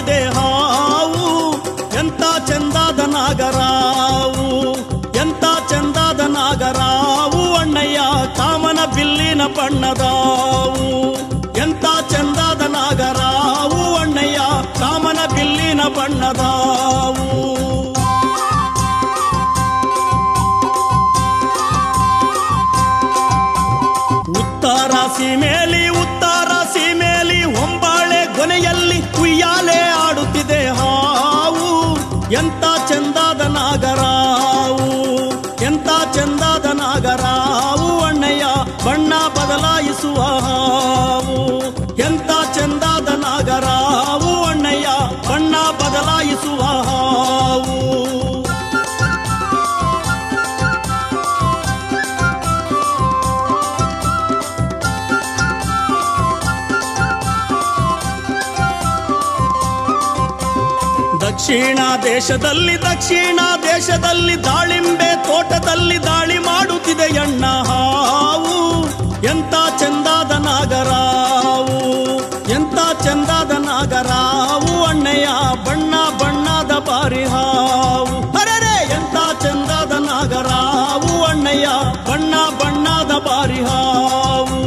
ಆಡುತ್ತಿದೆ ಹಾವು ಎಂತ ಚಂದಾದ ನಾಗರಾವು ಎಂತ ಚಂದಾದ ನಾಗರಾವು ಅಣ್ಣಯ್ಯ ಕಾಮನ ಬಿಲ್ಲಿನ ಬಣ್ಣದಾವು ಎಂತ ಚಂದಾದ ನಾಗರಾವು ಅಣ್ಣಯ್ಯ ಕಾಮನ ಬಿಲ್ಲಿನ ಬಣ್ಣದಾವು ಉತ್ತರ ಸೀಮೆಯಲ್ಲಿ ಉತ್ತರ ಸೀಮೆಯಲ್ಲಿ ಹೊಂಬಾಳೆ ಕೊನೆಯಲ್ಲಿ ಉಯ್ಯಾಲೆ ಆಡುತ್ತಿದೆ ಹಾವು ಎಂತ ಚಂದಾದ ನಾಗರಾವು ಎಂತ ಚಂದಾದ ನಾಗರಾವು ಅಣ್ಣಯ್ಯ ಬಣ್ಣ ಬದಲಾಯಿಸುವ ಹಾವು ಎಂತ ಚಂದಾದ ನಾಗರಾವು ಅಣ್ಣಯ್ಯ ಬಣ್ಣ ಬದಲಾಯಿಸುವ ಹಾವು ದಕ್ಷಿಣ ದೇಶದಲ್ಲಿ ದಕ್ಷಿಣ ದೇಶದಲ್ಲಿ ದಾಳಿಂಬೆ ತೋಟದಲ್ಲಿ ದಾಳಿ ಮಾಡುತ್ತಿದೆ ಅಣ್ಣ ಹಾವು ಎಂತ ಚಂದಾದ ನಾಗರಾವು ಎಂತ ಚಂದಾದ ನಾಗರಾವು ಅಣ್ಣಯ್ಯ ಬಣ್ಣ ಬಣ್ಣದ ಬಾರಿ ಹಾವು ಅರೆರೆ ಎಂತ ಚಂದಾದ ನಾಗರಾವು ಅಣ್ಣಯ್ಯ ಬಣ್ಣ ಬಣ್ಣದ ಬಾರಿ ಹಾವು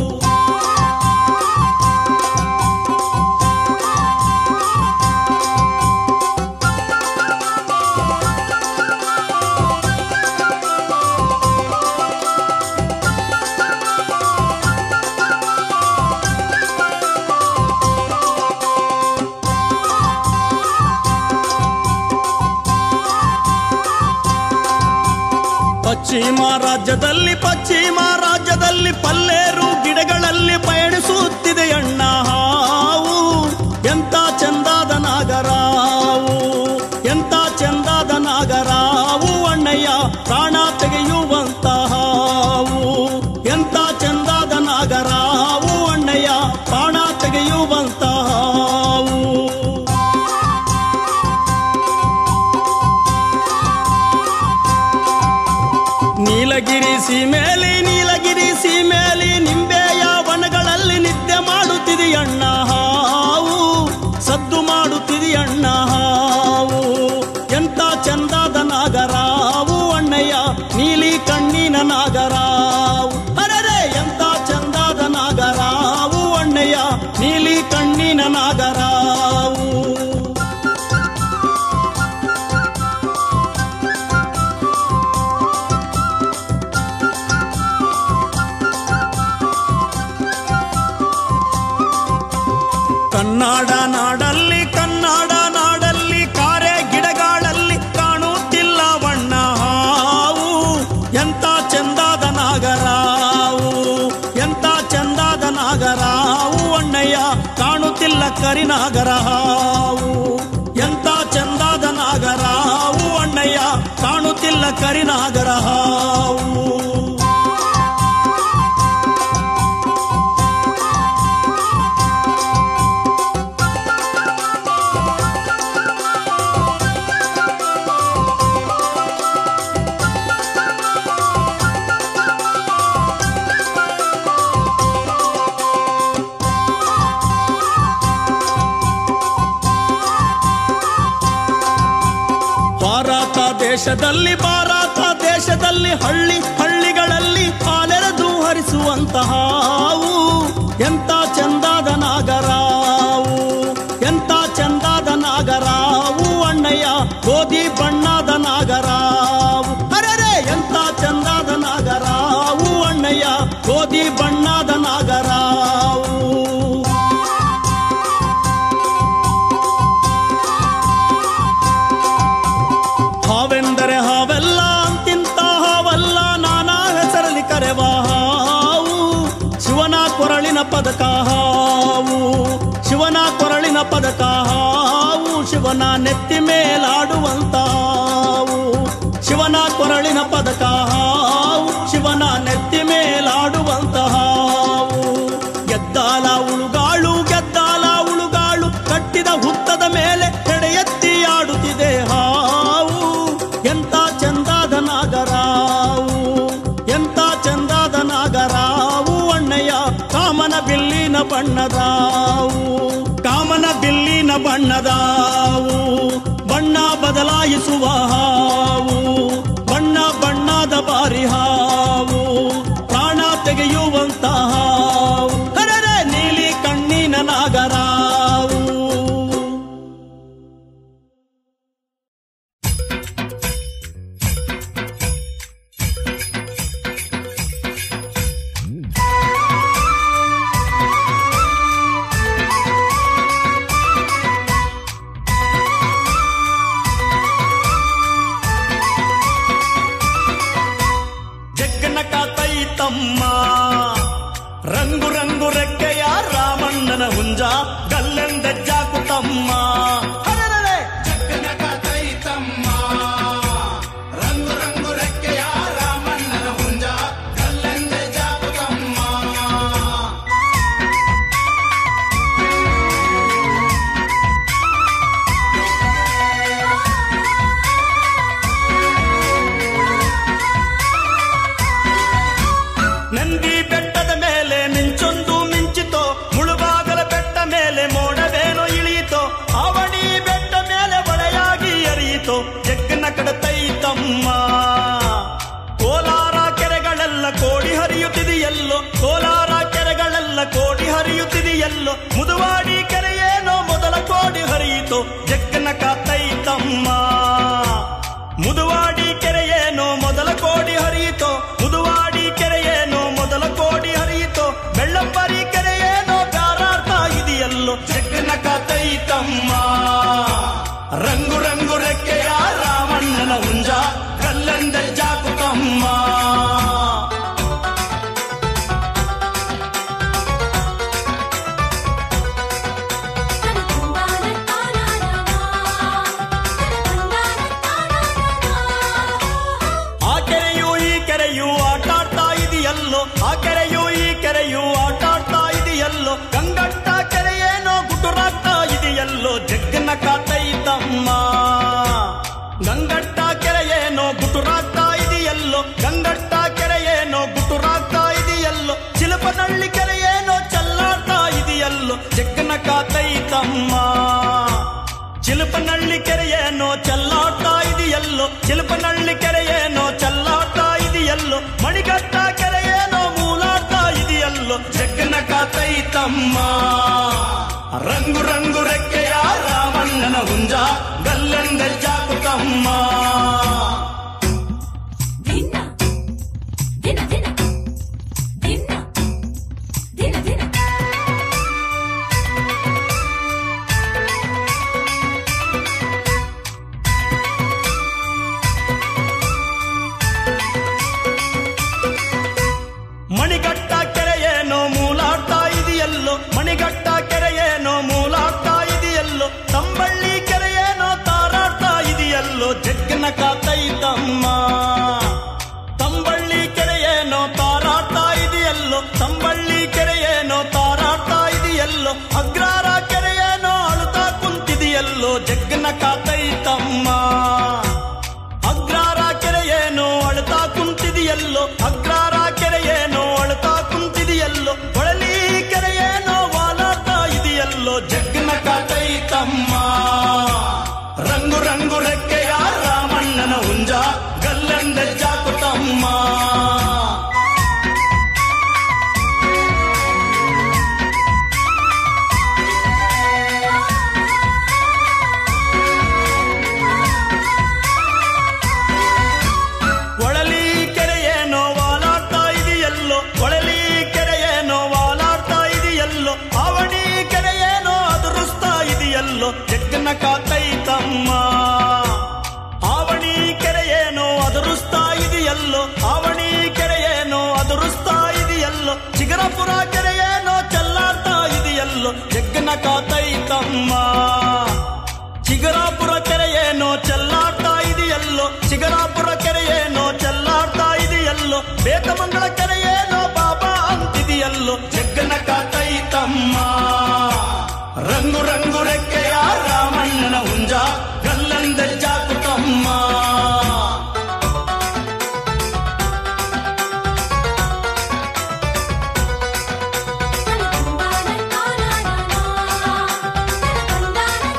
ಪಶ್ಚಿಮ ರಾಜ್ಯದಲ್ಲಿ ಪಶ್ಚಿಮ ರಾಜ್ಯದಲ್ಲಿ ಪಲ್ಲೇರು ಗಿಡಗಳಲ್ಲಿ ಪಯಣಿಸುತ್ತಿದೆ ಅಣ್ಣ ಹಾವು ಎಂತ ಚಂದಾದ ನಾಗರಾವು ಎಂತ ಚಂದಾದ ನಾಗರಾವು ಅಣ್ಣಯ್ಯ ಪ್ರಾಣ ತೆಗೆಯುವಂತ ಹಾವು ಎಂತ ಚಂದಾದ ನಾಗರಾವು ಅಣ್ಣಯ್ಯ ಪ್ರಾಣ ತೆಗೆಯುವಂತ ಹಾವು ನೀಲಗಿರಿ ಸೀಮೆಲಿ ನೀಲಗಿರಿ ಸೀಮೆಲಿ ನಿಂಬೆಯ ವನಗಳಲ್ಲಿ ನಿದ್ದೆ ಮಾಡುತ್ತಿದೆ ಅಣ್ಣ ಹಾವು ಸದ್ದು ಮಾಡುತ್ತಿದೆ ಅಣ್ಣ ಹಾವು ಎಂತ ಚಂದಾದ ನಾಗರಾವು ಅಣ್ಣಯ್ಯ ನೀಲಿ ಕಣ್ಣಿನ ನಾಗರಾವು ಅರೆರೆ ಎಂತ ಚಂದಾದ ನಾಗರಾವು ಅಣ್ಣಯ್ಯ ನೀಲಿ ಕಣ್ಣಿನ ನಾಗರಾವು ಕನ್ನಡ ನಾಡಲ್ಲಿ ಕನ್ನಡ ನಾಡಲ್ಲಿ ಕಾರೆ ಗಿಡಗಳಲ್ಲಿ ಕಾಣುತ್ತಿಲ್ಲ ಬಣ್ಣ ಹಾವು ಎಂತ ಚಂದಾದ ನಾಗರಾವು ಎಂತ ಚಂದಾದ ನಾಗರಾವು ಅಣ್ಣಯ್ಯ ಕಾಣುತ್ತಿಲ್ಲ ಕರಿನಾಗರ ಹಾವು ಎಂತ ಚಂದಾದ ನಾಗರಾವು ಅಣ್ಣಯ್ಯ ಕಾಣುತ್ತಿಲ್ಲ ಕರಿನಾಗರ ಹಾವು ಭಾರತ ದೇಶದಲ್ಲಿ ಭಾರತ ದೇಶದಲ್ಲಿ ಹಳ್ಳಿ ಹಳ್ಳಿಗಳಲ್ಲಿ ಕಾಲೆರೆದು ಹರಿಸುವಂತಹ ಹಾವು ಎಂತ ಚಂದಾದ ನಾಗರಾವು ಎಂತ ಚಂದಾದ ನಾಗರಾವು ಅಣ್ಣಯ್ಯ ಗೋಧಿ ಬಣ್ಣದ ನಾಗರಾವು ಅರೆರೆ ಎಂತ ಚಂದಾದ ನಾಗರಾವು ಅಣ್ಣಯ್ಯ ಗೋಧಿ ಬಣ್ಣದ ನಾಗರಾವು ಹಾವೆಂದರೆ ಹಾವೆಲ್ಲ ಅಂತಿಂತ ಹಾವಲ್ಲ ನಾನಾ ಹೆಸರಲ್ಲಿ ಕರೆವ ಹಾವು ಶಿವನ ಕೊರಳಿನ ಪದಕ ಹಾವು ಶಿವನ ಕೊರಳಿನ ಪದಕ ಹಾವು ಶಿವನ ನೆತ್ತಿ ಮೇಲಾಡುವಂತ ಹಾವು ಶಿವನ ಕೊರಳಿನ ಪದಕ ಹಾವು ಶಿವನ ನೆತ್ತಿ ಮೇಲಾಡುವಂತ ಹಾವು ಗೆದ್ದಾಲ ಉಳುಗಾಳು ಗೆದ್ದಾಲ ಉಳುಗಾಳು ಕಟ್ಟಿದ ಹುತ್ತದ ಮೇಲೆ ಎಡೆ ಎತ್ತಿ ಆಡುತ್ತಿದೆ ಹಾವು ಎಂತ ಚಂದಾದ ನಾಗರಾವು ಎಂತ ಚಂದಾದ ನಾಗರಾವು ಅಣ್ಣಯ್ಯ ಕಾಮನ ಬಿಲ್ಲಿನ ಬಣ್ಣದಾವು ಕಾಮನ ಬಿಲ್ಲಿನ ಬಣ್ಣ ಬಣ್ಣದಾವು ಬಣ್ಣ ಬದಲಾಯಿಸುವ ಹಾವು ಬಣ್ಣ ಬಣ್ಣದ ಬಾರಿ ಹಾವು ಪ್ರಾಣ ತೆಗೆಯುವಂತಹ ಹಾವು ಅರೆರೆ, ನೀಲಿ ಕಣ್ಣಿನ ನಾಗರಾವು ಜಗ್ಗನ ಕಾತೈತಮ್ಮ ರಂಗು ರಂಗು ರೆಕ್ಕೆಯ ರಾಮಣ್ಣನ ಹುಂಜ ಗಲ್ಲೆಂದ ಜಾಕುತಮ್ಮ ಅರೆರೆರೆ! ಜಗ್ಗನ ಕಥೈತಮ್ಮ ರಂಗು ರಂಗು ರೆಕ್ಕೆಯ ರಾಮಣ್ಣನ ಹುಂಜ ಕಲ್ಲೆಂದೆ ಜಾಪುತಮ್ಮ ನಂದಿ ಬೆಟ್ಟದ ಮೇಲೆ ಮಿಂಚೊಂದು ಮಿಂಚಿತೋ ಮುಳುಬಾಗಲ ಬೆಟ್ಟ ಮೇಲೆ ಮೋಡವೇನೋ ಇಳಿಯಿತೋ ಅವಣಿ ಬೆಟ್ಟ ಮೇಲೆ ಬಳೆಯಾಗಿ ಎರಿಯಿತೋ ಜಗ್ಗನ ಕಡತೈತಮ್ಮ ಕೋಲಾರ ಕೆರೆಗಳೆಲ್ಲ ಕೋಡಿ ಹರಿಯುತ್ತಿದೆಯಲ್ಲೋ ಕೋಲಾರ ಕೆರೆಗಳೆಲ್ಲ ಕೋಡಿ ಹರಿಯುತ್ತಿದೆಯಲ್ಲೋ ಮುದುವಾಡಿ ಕೆರೆಯೇನೋ ಮೊದಲ ಕೋಡಿ ಹರಿಯಿತೋ ಜಗ್ಗನ ಕಾತೈತಮ್ಮ ಮುದುವಾಡಿ ಕೆರೆಯೇನೋ ಮೊದಲ ಕೋಡಿ ಹರಿಯಿತೋ ಮುದುವಾಡಿ ಕೆರೆಯೇನೋ ಮೊದಲ ಕೋಡಿ ಹರಿಯಿತೋ ಬೆಳ್ಳಂಬರಿ ಕೆರೆಯೇನೋ ಬ್ಯಾರಾಡ್ತಾ ಇದೆಯಲ್ಲೋ ಜಗ್ಗನ ಕಾತೈತಮ್ಮ ರಂಗು ರಂಗು ರೆಕ್ಕೆಯ ರಾಮಣ್ಣನ ಹುಂಜ ಕಲ್ಲಂದ ಜಾಕುತಮ್ಮ ಆ ಕೆರೆಯು ಈ ಕೆರೆಯು ಆಟಾಡ್ತಾ ಇದೆಯಲ್ಲೋ ಆ ಕೆರೆಯು ಈ ಕೆರೆಯು ಆಟಾಡ್ತಾ ಇದೆಯಲ್ಲೋ ಗಂಗಟ್ಟ ಕೆರೆಯೇನೋ ಗುಟುರಾಗ್ತಾ ಇದೆಯಲ್ಲೋ ಜಗ್ಗನ ಕಾತೈತಮ್ಮ ಗಂಗಟ್ಟ ಕೆರೆಯೇನೋ ಗುಟುರಾಗ್ತಾ ಇದೆಯಲ್ಲೋ ಗಂಗಟ್ಟ ಕೆರೆಯೇನೋ ಗುಟುರಾಗ್ತಾ ಇದೆಯಲ್ಲೋ ಚಿಲಪನಳ್ಳಿ ಕೆರೆಯೇನೋ ಚಲ್ಲಾಡ್ತಾ ಇದೆಯಲ್ಲೋ ಜಗ್ಗನ ಕಾತೈತಮ್ಮ ಚಿಲುಪನಳ್ಳಿ ಕೆರೆಯೇನೋ ಚಲ್ಲಾಡ್ತಾ ಇದೆಯಲ್ಲೋ ಚಿಲುಪನಳ್ಳಿ ಕೆರೆಯೇನೋ ಚಲ್ಲಾಡ್ತಾ ಇದೆಯಲ್ಲೋ ಮಣಿಗಟ್ಟ ಕೆರೆಯೇನೋ ಮೂಲಾಡ್ತಾ ಇದೆಯಲ್ಲೋ ಜಗ್ಗನ ಕಾತೈತಮ್ಮ ರಂಗು ರಂಗು ರೆಕ್ಕೆಯ ರಾಮಣ್ಣನ ಹುಂಜ ಗಲ್ಲೆಂದ ಜಾಕುತಮ್ಮ ಮಣಿಗಟ್ಟ ಕೆರೆಯೇನೋ ಮೂಲಾಡ್ತಾ ಇದೆಯಲ್ಲೋ ಮಣಿಗಟ್ಟ ಕೆರೆಯೇನೋ ಮೂಲಾಡ್ತಾ ಇದೆಯಲ್ಲೋ ತಂಬಳ್ಳಿ ಕೆರೆಯೇನೋ ತಾರಾಡ್ತಾ ಇದೆಯಲ್ಲೋ ಜಗ್ಗನ ಕಾತೈತಮ್ಮ ತಂಬಳ್ಳಿ ಕೆರೆಯೇನೋ ತಾರಾಡ್ತಾ ಇದೆಯಲ್ಲೋ ತಂಬಳ್ಳಿ ಕೆರೆಯೇನೋ ತಾರಾಡ್ತಾ ಇದೆಯಲ್ಲೋ ಅಗ್ರಾರ ಕೆರೆಯೇನೋ ಅಳುತ್ತಾ ಕುಂತಿದೆಯಲ್ಲೋ ಜಗ್ಗನ ಕಾತೈತಮ್ಮ ಅಗ್ರಾರ ಕೆರೆಯೇನೋ ಅಳುತ್ತಾ ಕುಂತಿದೆಯಲ್ಲೋ ಅಗ್ರಾರ ಕೆರೆಯೇನೋ ಅಳುತ್ತಾ ಕುಂತಿದೆಯಲ್ಲೋ ಹೊಳಲಿ ಕೆರೆಯೇನೋ ವಾಲಾಡ್ತಾ ಇದೆಯಲ್ಲೋ ಜಗ್ಗನ ಕಾತೈತಮ್ಮ ರಂಗು ರಂಗು ರೆಕ್ಕೆಯ ರಾಮಣ್ಣನ ಹುಂಜ ಗಲ್ಲಂದ ಜಾಕುತಮ್ಮ ಒಳಲಿ ಕೆರೆಯೇನೋ ವಾಲಾಡ್ತಾ ಇದೆಯಲ್ಲೋ ಒಳಲಿ ಕೆರೆಯೇನೋ ವಾಲಾಡ್ತಾ ಇದೆಯಲ್ಲೋ ಅವಣಿ ಕೆರೆಯೇನೋ ಅದುರಿಸ್ತಾ ಇದೆಯಲ್ಲೋ ಜಗ್ಗನ ಕಾತೈತಮ್ಮ ಆವಣಿ ಕೆರೆಯೇನೋ ಅದುರಿಸ್ತಾ ಇದೆಯಲ್ಲೋ ಆವಣಿ ಕೆರೆಯೇನೋ ಅದುರಿಸ್ತಾ ಇದೆಯಲ್ಲೋ ಚಿಗರಪುರ ಕೆರೆಯೇನೋ ಚೆಲ್ಲಾಡ್ತಾ ಇದೆಯಲ್ಲೋ ಜಗ್ಗನ ಕಾತೈತಮ್ಮ ಚಿಗರಾಪುರ ಕೆರೆಯೇನೋ ಚೆಲ್ಲಾಡ್ತಾ ಇದೆಯಲ್ಲೋ ಚಿಗರಾಪುರ ಕೆರೆಯೇನೋ ಚೆಲ್ಲಾಡ್ತಾ ಇದೆಯಲ್ಲೋ ಬೇತಮಂಗಲ ಕೆರೆಯೇನೋ ಬಾಬಾ ಅಂತಿದೆಯಲ್ಲೋ ಜಗ್ಗನ ಕಾತೈತಮ್ಮ ರಂಗು ರಂಗು ರೆಕ್ಕೆಯ ರಾಮಣ್ಣನ ಹುಂಜ ಗಲ್ಲಂದ ಜಾಕುತಮ್ಮ ತನ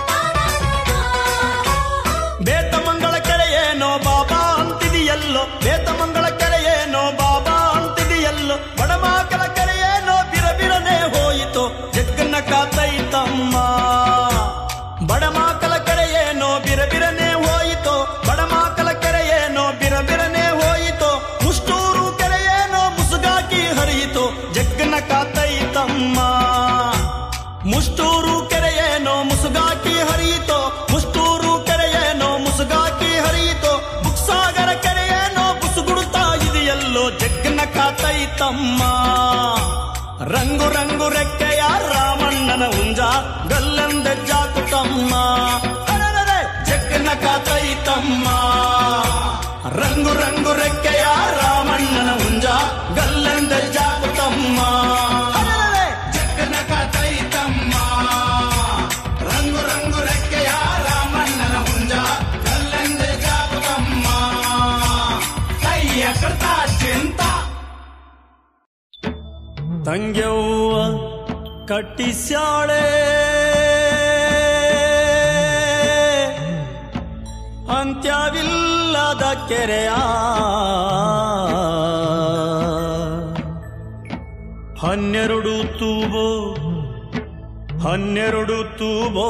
ಕೆರೆಯೇನೋ ಮುಸುಗಾಕಿ ಹರಿಯಿತೋ ಮುಷ್ಟೂರು ಕೆರೆಯೇನೋ ಮುಸುಗಾಕಿ ಹರಿಯಿತೋ ಬುಕ್ಸಾಗರ ಕೆರೆಯೇನೋ ಬುಸುಗುಡುತ್ತಾ ಇದೆಯಲ್ಲೋ ಜಗ್ಗನ ಕಾತೈತಮ್ಮ ರಂಗು ರಂಗು ರೆಕ್ಕೆಯ ರಾಮಣ್ಣನ ಹುಂಜ ಗಲ್ಲಂದ ಜಾಕುತಮ್ಮ ಅರೆರೆರೆ, ಜಗ್ಗನ ಕಾತೈತಮ್ಮ ರಂಗು ರಂಗು ರೆಕ್ಕೆಯ ರಾಮಣ್ಣನ ಹುಂಜ ಗಲ್ಲಂದ ಜಾಕುತಮ್ಮ ಅರೆರೆರೆ, ಜಕ್ಕನಕ ತೈತಮ್ಮ ರಂಗು ರಂಗು ರೆಕ್ಕೆಯ ರಾಮಣ್ಣನ ಹುಂಜ ಕಲ್ಲೆಂದೆ ಜಾಗುತ್ತಮ್ಮ ಕೈಯ ಕರ್ತ ಚಿಂತ ತಂಗ್ಯವ್ವ ಕಟ್ಟಿಸ್ಯಾಳೆ ಅಂತ್ಯವಿಲ್ಲದ ಕೆರೆಯ ಹನ್ನೆರಡು ತೂಬೋ ಹನ್ನೆರಡು ತೂಬೋ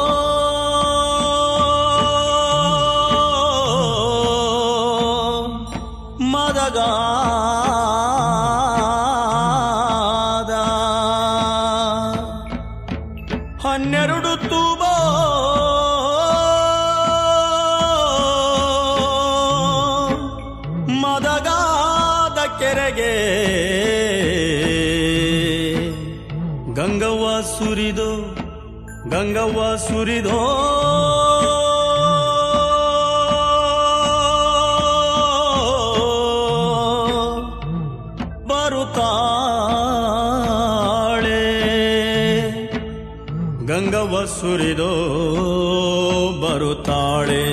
ಮದಗಾದ ಹನ್ನೆರಡು ತೂಬೋ ಮದಗಾದ ಕೆರೆಗೆ ಗಂಗವ್ವ ಸುರಿದು ಗಂಗವ್ವ ಸುರಿದೋ ಬರುತ್ತಾಳೆ ಗಂಗವ್ವ ಸುರಿದೋ ಬರುತ್ತಾಳೆ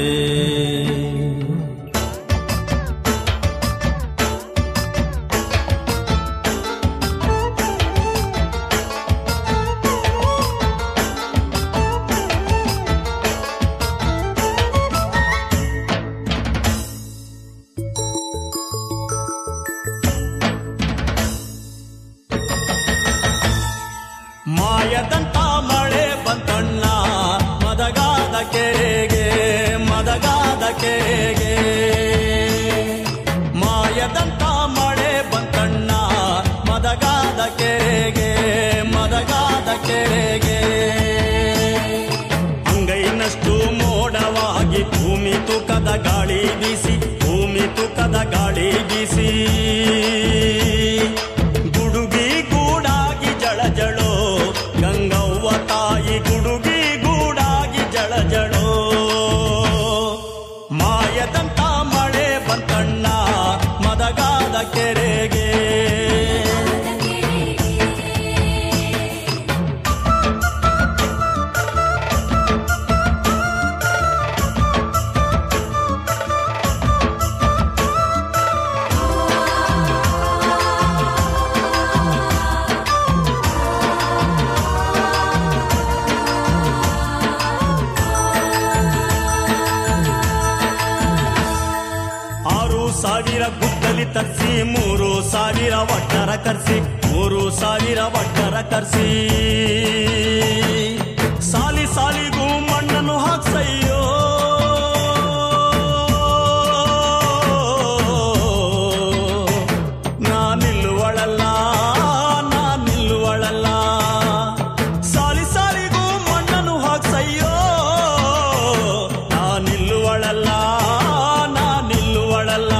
ಮಾಯದಂತ ಮಳೆ ಬಂತಣ್ಣ ಮದಗಾದ ಕೆರೆಗೆ ಮದಗಾದ ಕೆರೆಗೆ ಮಾಯದಂತ ಮಳೆ ಬಂತಣ್ಣ ಮದಗಾದ ಕೆರೆಗೆ ಮದಗಾದ ಕೆರೆಗೆ ಅಂಗೈನಷ್ಟು ಮೋಡವಾಗಿ ಭೂಮಿ ತೂಕದ ಗಾಳಿ ಬೀಸಿ ಭೂಮಿ ತೂಕದ ಗಾಳಿ ಬೀಸಿ ಗುಡುಗಿ ಗೂಡಾಗಿ ಜಳ ಜಳೋ ಗಂಗವ್ವ ತಾಯಿ ಗುಡುಗಿ ಗೂಡಾಗಿ ಜಳ ಜಳೋ ಮಾಯದಂತ ಮಳೆ ಬಂತಣ್ಣ ಮದಗಾದ ಕೆರೆಗೆ ಆರು ಸಾವಿರ ಗುದ್ದಲಿ ತರಿಸಿ ಮೂರು ಸಾವಿರ ಒಟ್ಟರ ಕರ್ಸಿ ಮೂರು ಸಾವಿರ ಒಟ್ಟರ ಕರ್ಸಿ ಸಾಲಿ ಸಾಲಿಗೂ ಮಣ್ಣನ್ನು ಹಾಕ್ಸಯ್ಯೋ ನಾನಿಲ್ಲುವಳಲ್ಲ ನಾನಿಲ್ಲುವಳಲ್ಲ ಸಾಲಿ ಸಾಲಿಗೂ ಮಣ್ಣನ್ನು ಹಾಕ್ಸಯ್ಯೋ ನಾನಿಲ್ಲುವಳಲ್ಲ ನಾನಿಲ್ಲುವಳಲ್ಲ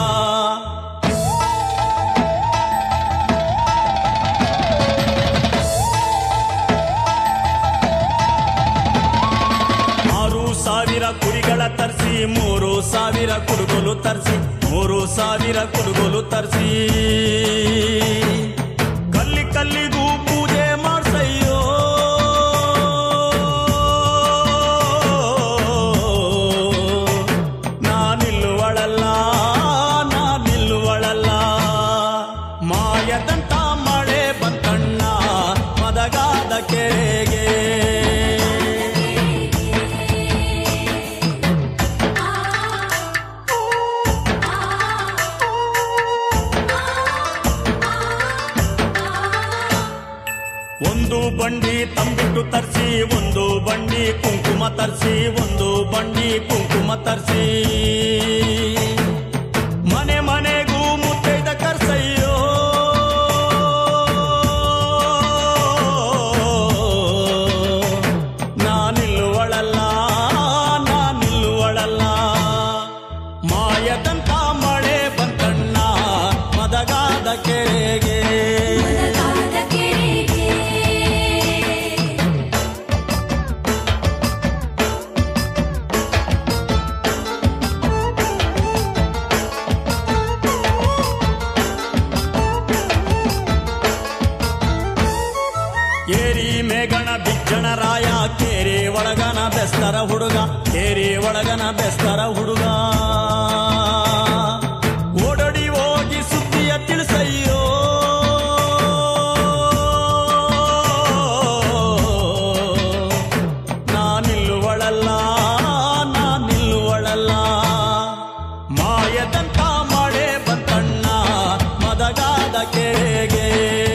ಆರು ಸಾವಿರ ಕುರಿಗಳ ತರಿಸಿ ಮೂರು ಸಾವಿರ ಕುಡುಗೋಲು ತರಿಸಿ ಮೂರು ಸಾವಿರ ಕುಡುಗೋಲು ತರಿಸಿ ಕಲ್ಲಿ ಕಲ್ಲಿಗೂ ಪೂಜೆ ಮಾಡ್ಸಯ್ಯೋ ನಾನಿಲ್ಲುವಳಲ್ಲ ನಾನಿಲ್ಲುವಳಲ್ಲ ಮಾಯದಂತ ಮಳೆ ಬಂತಣ್ಣ ಮದಗಾದ ಕೆರೆಗೆ ಒಂದು ಬಂಡಿ ತಂಬಿಟ್ಟು ತರಿಸಿ ಒಂದು ಬಂಡಿ ಕುಂಕುಮ ತರಿಸಿ ಒಂದು ಬಂಡಿ ಕುಂಕುಮ ತರಿಸಿ ಮನೆ ಮನೆಗೂ ಮುತ್ತೈದ ಕರ್ಸಯ್ಯೋ ಗಣರಾಯ ಕೇರಿ ಒಳಗನ ಬೆಸ್ತರ ಹುಡುಗ ಕೇರಿ ಒಳಗನ ಬೆಸ್ತರ ಹುಡುಗ ಓಡೋಡಿ ಹೋಗಿ ಸುದ್ದಿಯ ತಿಳಿಸಯ್ಯೋ ನಾನಿಲ್ಲುವಳಲ್ಲ ನಾನಿಲ್ಲುವಳಲ್ಲ ಮಾಯದಂತ ಮಳೆ ಬಂತಣ್ಣ ಮದಗಾದ ಕೆರೆಗೆ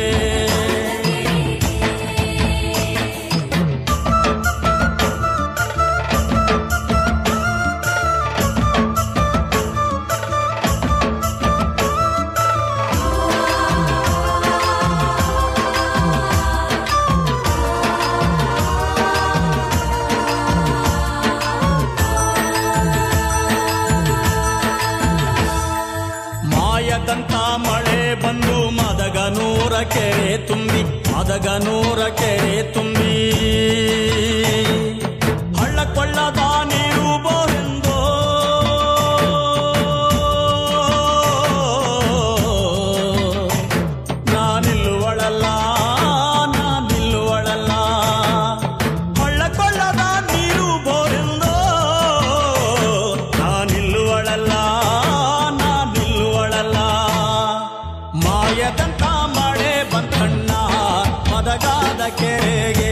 ಮಾಯದಂತ ಮಳೆ ಬಂದು ಮದಗನೂರ ಕೆರೆ ತುಂಬಿ ಮದಗನೂರ ಕೆರೆ ತುಂಬಿ ಹಳ್ಳ ಕೊಳ್ಳದ ನೀರು ಬೋರೆಂದೋ ನಾನಿಲ್ಲುವಳಲ್ಲ ನಾನಿಲ್ಲುವಳಲ್ಲ ಹಳ್ಳ ಕೊಳ್ಳದ ನೀರು ಬೋರೆಂದೋ ನಾನಿಲ್ಲುವಳಲ್ಲ ನಾನಿಲ್ಲುವಳಲ್ಲ ಮಾಯದಂತ ಮಳೆ ಬಂತಣ್ಣ ಮದಗಾದ ಕೆರೆಗೆ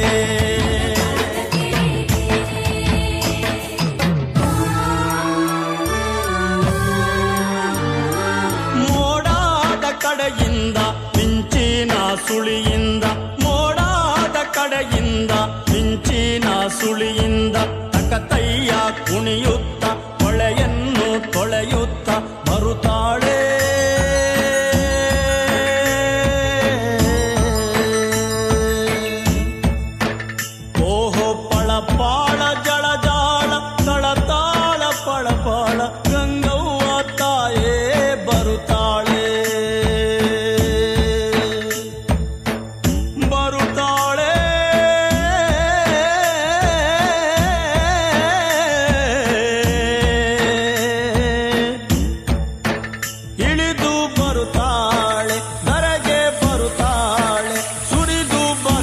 ಮೋಡಾದ ಕಡೆಯಿಂದ ಮಿಂಚಿನ ಸುಳಿಯಿಂದ ಮೋಡಾದ ಕಡೆಯಿಂದ ಮಿಂಚಿನ ಸುಳಿಯಿಂದ ತಕತಯ್ಯ ಕುಣಿಯುತ್ತ ಹೊಳೆಯನ್ನು ತೊಳೆಯುತ್ತ ಬರುತ್ತಾಳೆ ಓಹೋ ಪಳ ಪಾಳ ಜಳ ಜಾಳ ತಳತಾಳ ಪಳ ಪಾಳ ಗಂಗವ್ವ ತಾಯೇ ಬರುತ್ತಾಳೆ ಬರುತ್ತಾಳೆ ಇಳಿದು ಬರುತ್ತಾಳೆ ಧರೆಗೆ ಬರುತ್ತಾಳೆ ಸುರಿದು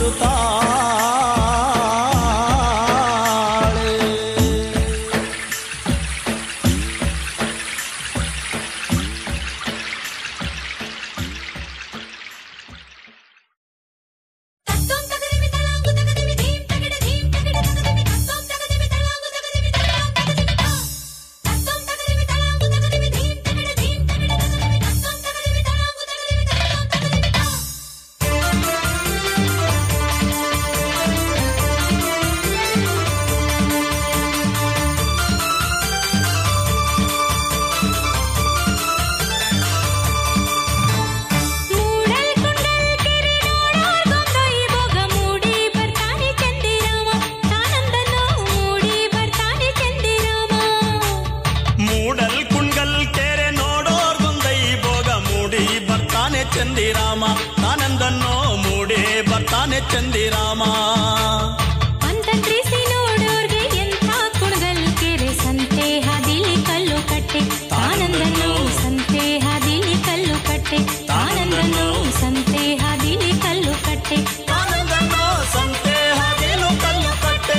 ಬರುತ್ತಾಳೆ ತತ್ತೋಂ ತಗದಿಮಿ ತಳಾಂಗು ತಗದಿಮಿ ಧೀಂ ತಗಡ ಧೀಂ ತಗಡ ತಗದಿಮಿ ತತ್ತೋಂ ತಗದಿಮಿ ತಳಾಂಗು ತಗದಿಮಿ ತಳಾಂ ತಗದಿಮಿ ತಾ ತತ್ತೋಂ ತಗದಿಮಿ ತಳಾಂಗು ತಗದಿಮಿ ಧೀಂ ತಗಡ ಧೀಂ ತಗಡ ತಗದಿಮಿ ತತ್ತೋಂ ತಗದಿಮಿ ತಳಾಂಗು ತಗದಿಮಿ ತಳಾಂ ತಗದಿಮಿ ತಾ ಮೂಡಲ್ ಕುಂಡಲ್ ಕೆರೆ ನೋಡೋರ್ ಗೊಂದೊಯ್ ಬೊಗ ಮೂಡಿ ಬರ್ತಾನೆ ಚಂದಿರಾಮ ತಾನಂದನೋ ಮೂಡಿ ಬರ್ತಾನೆ ಚಂದಿರಾಮ ಮೂಡಲ್ ಕುಂಡಲ್ ಕೆರೆ ನೋಡೋರ್ ಗುಂದೈ ಭೋಗ ಮೂಡಿ ಬರ್ತಾನೆ ಚಂದಿರಾಮ ಆನಂದನ್ನೋ ಮೂಡಿ ಬರ್ತಾನೆ ಚಂದಿರಾಮ ಅಂತಂತ್ರಿಸಿ ನೋಡೋರ್ಗೆ ಎಂಥ ಕುಣಗಲ್ ಕೆರೆ ಸಂತೆ ಹಾದಿಲಿ ಕಲ್ಲು ಕಟ್ಟೆ ಆನಂದನು ಸಂತೆ ಹಾದಿಲಿ ಕಲ್ಲು ಕಟ್ಟೆ ಆನಂದನು ಸಂತೆ ಹಾದಿಲಿ ಕಲ್ಲು ಕಟ್ಟೆ ಆನಂದನ್ನೋ ಸಂತೆ ಹಾದಿಲು ಕಲ್ಲು ಕಟ್ಟೆ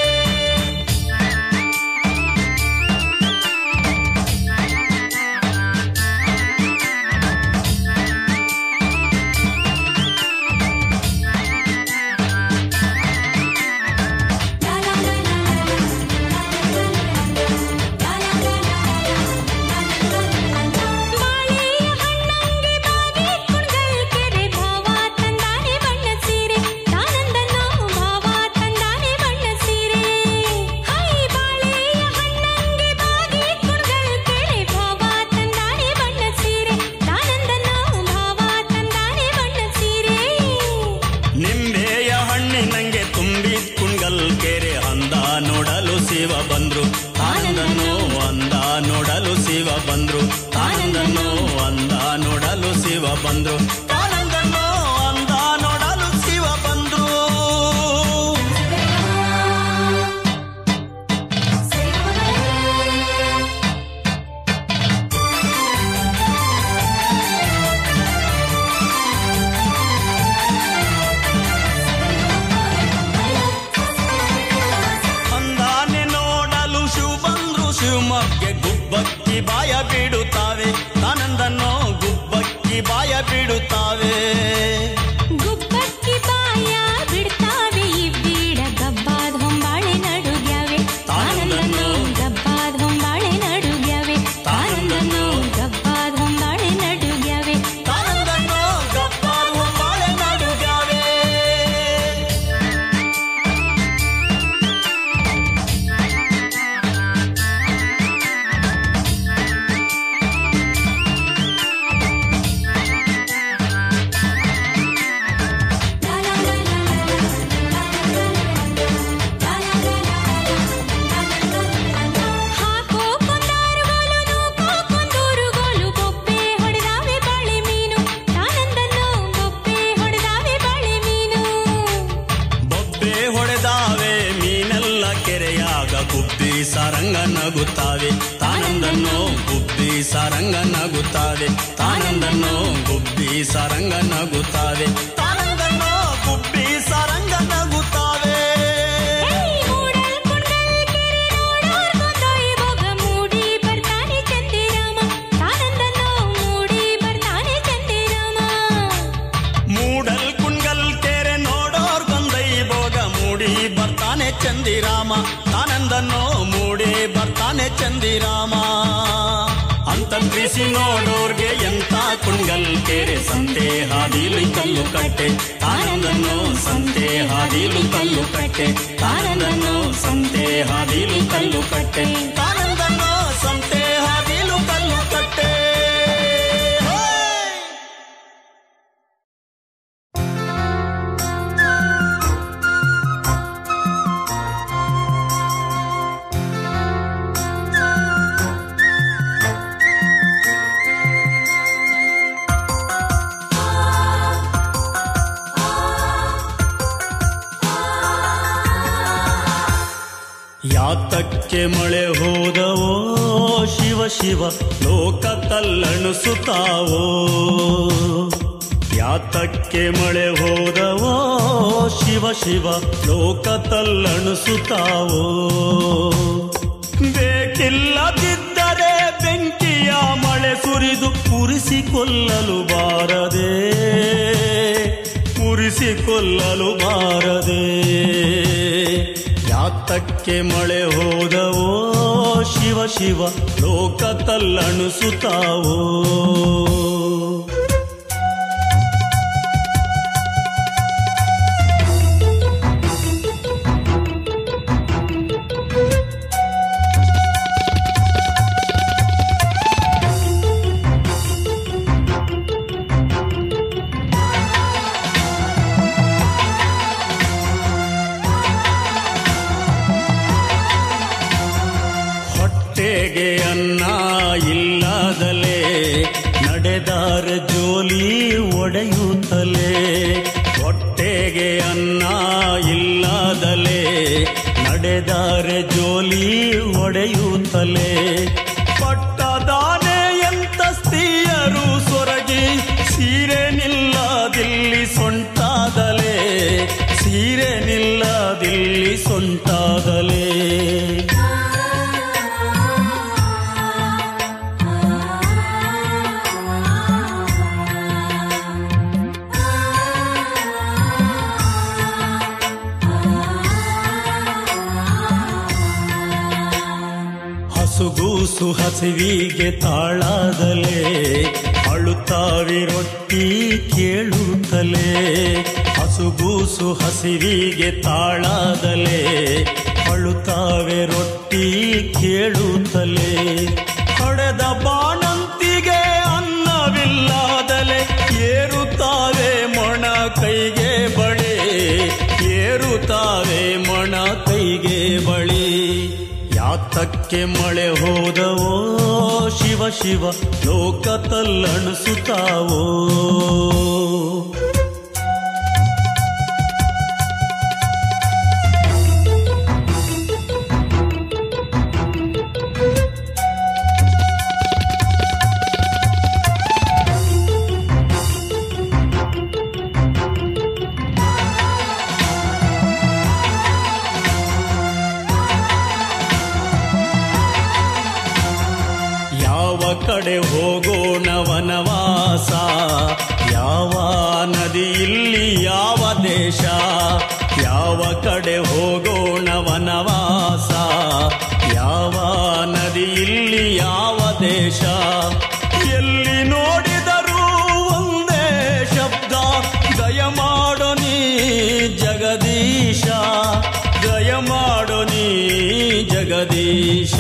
ಬಾಳೆಯ ಹಣ್ಣಂಗೆ ಬಾಗಿ ಕುಣಗಲ್ ಕೆರೆ ಭಾವ ತಂದಾನೆ ಬಣ್ಣ ಸೀರೆ ತಾನಂದನೋ ಭಾವ ತಂದಾನೆ ಬಣ್ಣ ಸೀರೆ ಹೈ ಬಾಳೆಯ ಹಣ್ಣಂಗೆ ಬಾಗಿ ಕುಣಗಲ್ ಕೆರೆ ಭಾವ ತಂದಾನೆ ಬಣ್ಣ ಸೀರೆ ತಾನಂದನೋ ಭಾವ ತಂದಾನೆ ಬಣ್ಣ ಸೀರೆ ನಿಂಬೆಯ ಹಣ್ಣಿನಂಗೆ ತುಂಬಿ ಕುಂಗಲ್ ಕೆರೆ ಅಂದ ನೋಡಲು ಶಿವ ಬಂದ್ರು ಆನಂದನು ಅಂದ ನೋಡಲು ಶಿವ ಬಂದ್ರು ಆನಂದನು ಅಂದ ನೋಡಲು ಶಿವ ಬಂದ್ರು ಆನಂದನು ಅಂದ ನೋಡಲು ಶಿವ ಬಂದ್ರು ಸರಿ ಬಗ್ಗೆ ಗುಬ್ಬಕ್ಕಿ ಬಾಯ ಬಿಡುತ್ತಾವೆ ತಾನಂದನ್ನು ಗುಬ್ಬಕ್ಕಿ ಬಾಯ ಬಿಡುತ್ತಾವೆ ಗುಬ್ಬಕ್ಕಿ ಬಾಯ ಬಿಡ್ತಾವೆ ಈ ಬೀಡ ಗಬ್ಬಾದ ಹೊಂಬಾಳೆ ನಡುಗ್ಯಾವೆ ತಾನಂದನ್ನು ಗಬ್ಬಾದ ಹೊಂಬಾಳೆ ನಡುಗ್ಯಾವೆ ತಾನಂದನ್ನು ಗಬ್ಬಾದ ಹೊಂಬಾಳೆ ನಡುಗ್ಯಾವೆ ತಾನಂದನ್ನು ಗಬ್ಬಾದ ಹೊಂಬಾಳೆ ನಡುಗ್ಯಾವೆ ಹಾಕೋ ಕೊಂದಾರುಗೋಲು ನೂಕೋ ಕೊಂದೂರುಗೋಲು ಬೊಬ್ಬೆ ಹೊಡೆದಾವೆ ಬಾಳೆ ಮೀನು ತಾನಂದನ್ನು ಬೊಬ್ಬೆ ಹೊಡೆದಾವೆ ಬಾಳೆ ಮೀನು ಬೊಬ್ಬೆ ಹೊಡೆದಾವೆ ಮೀನೆಲ್ಲ ಕೆರೆಯಾಗ ಗುಬ್ಬಿ ಸಾರಂಗ ನಗುತ್ತಾವೆ ತಾನಂದನ್ನು ಗುಬ್ಬಿ ಸಾರಂಗ ನಗುತ್ತಾವೆ ತಾನಂದನ್ನು ಗುಬ್ಬಿ ಸಾರಂಗ ನಗುತ್ತಾವೆ ತಾನಂದನ್ನು ಗುಬ್ಬಿ ಸಾರಂಗ ನಗುತ್ತಾವೆ ಏಯ್ ಮೂಡಲ್ ಕುಂಡಲ್ ಕೆರೆ ನೋಡೋರ್ ಕೊಂದೊಯ್ ಬೊಗ ಮೂಡಿ ಬರ್ತಾನೆ ಚಂದಿರಾಮ ತಾನಂದನ್ನು ಮೂಡಿ ಬರ್ತಾನೆ ಚಂದಿರಾಮ ಮೂಡಲ್ ಕುಣ್ಗಲ್ ಕೆರೆ ನೋಡೋರ್ ಗೊಂದೈ ಭೋಗ ಮೂಡಿ ಬರ್ತಾನೆ ಚಂದಿರಾಮ ತಾನಂದನ್ನು ಮೂಡಿ ಬರ್ತಾನೆ ಚಂದಿರಾಮ ಅಂತಂತ್ರಿಸಿ ನೋಡೋರ್ಗೆ ಎಂತ ಕುಣ್ಗಲ್ ಕೆರೆ ಸಂತೆ ಹಾದಿಲು ಕಲ್ಲು ಕಟ್ಟೆ ತಾನಂದನ್ನು ಸಂತೆ ಹಾದಿಲು ಕಲ್ಲು ಕಟ್ಟೆ ತಾನಂದನ್ನು ಸಂತೆ ಹಾದಿಲು ಕಲ್ಲು ಕಟ್ಟೆ ತಾನಂದನ್ನು ಸಂತೆ ಹಾದಿಲು ಕಲ್ಲು ಕಟ್ಟೆ ಹೋಯ್! ಯಾತಕ್ಕೆ ಮಳೆ ಹೋದವೋ ಶಿವ ಶಿವ ಲೋಕ ತಲ್ಲಣಿಸುತ್ತಾವೋ ಯಾತಕ್ಕೆ ಮಳೆ ಹೋದವೋ ಶಿವ ಶಿವ ಲೋಕ ತಲ್ಲಣಿಸುತ್ತಾವೋ ಬೇಕಿಲ್ಲದಿದ್ದರೆ ಬೆಂಕಿಯ ಮಳೆ ಸುರಿದು ಉರಿಸಿಕೊಳ್ಳಲು ಬಾರದೆ ಉರಿಸಿಕೊಳ್ಳಲು ಬಾರದೆ ಯಾತಕ್ಕೆ ಮಳೆ ಹೋದವೋ ಶಿವ ಶಿವ ಲೋಕ ತಲ್ಲಣಿಸುತ್ತಾವೋ ಹೊಟ್ಟೆಗೆ ಅನ್ನ ಇಲ್ಲದಲೇ ನಡೆದಾರ ಜೋಲಿ ಒಡೆಯುತ್ತಲೇ ಹೊಟ್ಟೆಗೆ ಅನ್ನ ಇಲ್ಲದಲೇ ನಡೆದಾರ ಜೋಲಿ ಒಡೆಯುತ್ತಲೇ ಪಟ್ಟದಾನೆ ಎಂತ ಸ್ತ್ರೀಯರು ಸೊರಗಿ ಸೀರೆ ನಿಲ್ಲದಿಲ್ಲಿ ಸೊಂಟಾದಲೇ ಸೀರೆ ನಿಲ್ಲದಿಲ್ಲಿ ಸೊಂಟಾದಲೇ ಹಸುಗೂಸು ಹಸಿವಿಗೆ ತಾಳಾದಲೇ ಅಳುತ್ತಾವಿ ರೊಟ್ಟಿ ಕೇಳುತ್ತಲೇ ಹಸುಗೂಸು ಹಸಿವಿಗೆ ತಾಳಾದಲೇ ಅಳುತ್ತಾವೆ ರೊಟ್ಟಿ ಕೇಳುತ್ತಲೇ ಹೊಡೆದ ಬಾಣಂತಿಗೆ ಅನ್ನವಿಲ್ಲದಲೆ ಏರುತ್ತಾವೆ ಮೊಣ ಕೈಗೆ ಬಳೆ ಏರುತ್ತಾವೆ ಮೊಣ ಕೈಗೆ ಬಳಿ ಯಾತಕ್ಕೆ ಮಳೆ ಹೋದವೋ ಶಿವ ಶಿವ ಲೋಕ ತಲ್ಲಣಿಸುತ್ತಾವೋ ಕಡೆ ಹೋಗೋಣ ವನವಾಸ ಯಾವ ನದಿ ಇಲ್ಲಿ ಯಾವ ದೇಶ ಯಾವ ಕಡೆ ಹೋಗೋಣ ವನವಾಸ ಯಾವ ನದಿ ಇಲ್ಲಿ ಯಾವ ದೇಶ ಎಲ್ಲಿ ನೋಡಿದರೂ ಒಂದೇ ಶಬ್ದ ದಯ ಮಾಡೋ ನೀ ಜಗದೀಶ ದಯ ಮಾಡೋ ನೀ ಜಗದೀಶ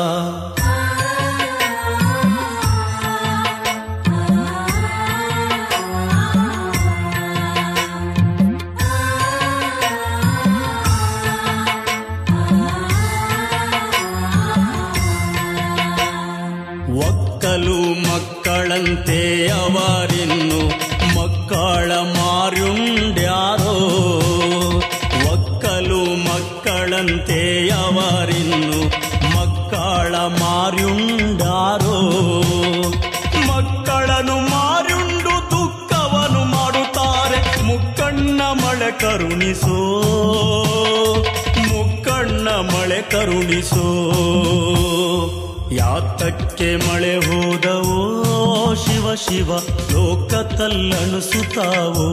ಒಕ್ಕಲು ಮಕ್ಕಳಂತೆ ಅವರಿನ್ನು ಮಕ್ಕಳ ಮಾರುಂಡ್ಯಾರೋ ಒಕ್ಕಲು ಮಕ್ಕಳಂತೆ ಅವರಿನ್ನು ಮಕ್ಕಳ ಮಾರುಂಡಾರೋ ಮಕ್ಕಳನ್ನು ಮಾರುಂಡು ದುಃಖವನ್ನು ಮಾಡುತ್ತಾರೆ ಮುಕ್ಕಣ್ಣ ಮಳೆ ಕರುಣಿಸೋ ಮುಕ್ಕಣ್ಣ ಮಳೆ ಕರುಣಿಸೋ ಯಾತಕ್ಕೆ ಮಳೆ ಹೋದವೋ ಶಿವ ಶಿವ ಲೋಕ ತಲ್ಲಣಿಸುತ್ತಾವೋ